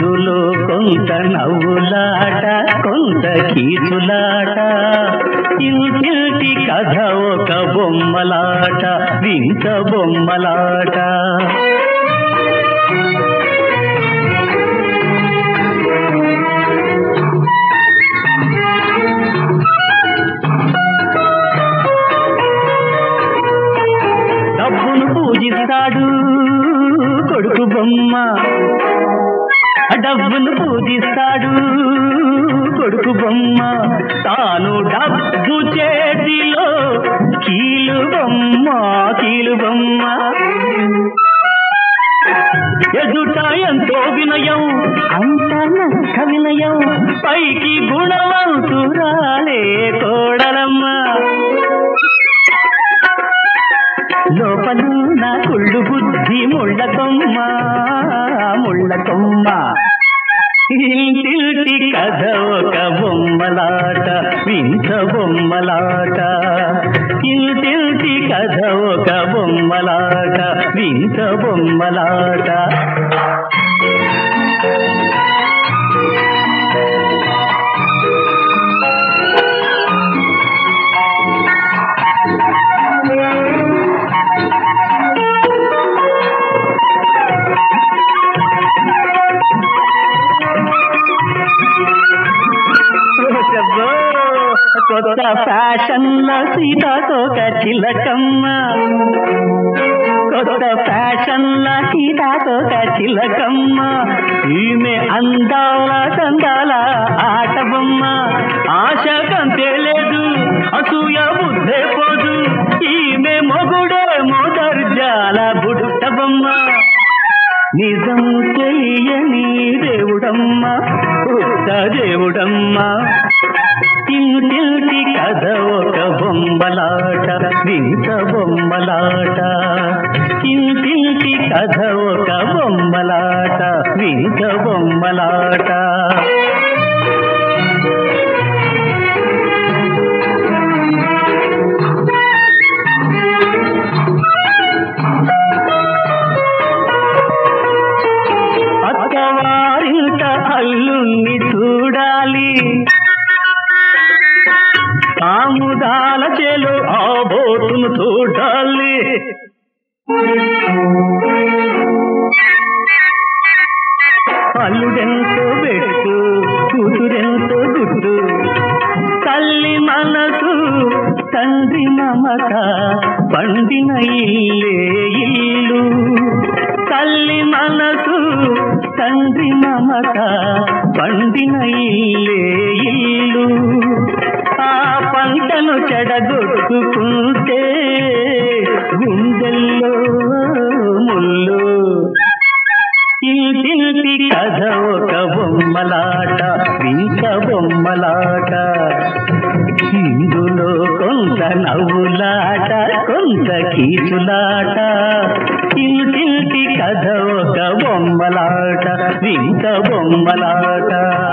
ఇందులో కొంత నవ్వులాట కొంత కీచులాట ఇంటింటి కథ ఒక బొమ్మలాట వింత బొమ్మలాట డబ్బును పూజిస్తాడు కొడుకు బొమ్మ డబ్బును పూజిస్తాడు కొడుకు బొమ్మ తాను డబ్బు చేతిలో కీలు బొమ్మ కీలు బొమ్మ ఎదుట ఎంతో వినయం అంత నక్క వినయం పైకి గుణవంతురాలే కోడలమ్మ లోపల నా కుళ్ళు బుద్ధి ముళ్ళ కొమ్మ ముళ్ళ కొమ్మ ఇంటింటి కథ ఒక బొమ్మలాట వింత బొమ్మలాట ఇంటింటి కథ ఒక బొమ్మలాట వింత బొమ్మలాట ఓసబ్బో, కొత్త ఫ్యాషన్ల సీతాకోక చిలకమ్మ కొత్త ఫ్యాషన్ల సీతాకోక చిలకమ్మ ఈమె అందాల చందాల ఆట బొమ్మ ఆశ కంతే లేదు అసూయ బుద్ధే పోదు ఈమె మొగుడే మోదర్జాల బుట్ట బొమ్మ నిజం తెలియని దేవుడమ్మ ఉత్త దేవుడమ్మ ఇంటింటి కథ ఒక బొమ్మలాట వింత బొమ్మలాట ఇంటింటి కథ ఒక బొమ్మలాట వింత బొమ్మలాట అత్తవారింట అల్లుణ్ణి చూడాలి ఆముదాల చేలో ఆ బోటును చూడాలి అల్లుడెంతో పెట్టు కూతురెంతో గుట్టు తల్లి మనసు తండ్రి మమత పండిన ఇల్లే ఇల్లు తల్లి మనసు తండ్రి మమత పండిన ఇల్లే ఇల్లు ఆ పంటను చెడగొట్టుకుంటే గుండెల్లో ముళ్ళు ఇంటింటి కథ ఒక బొమ్మలాట వింత బొమ్మలాట ఇందులో కొంత నవ్వులాట కొంత కీచులాట ఇంటింటి కథ ఒక బొమ్మలాట వింత బొమ్మలాట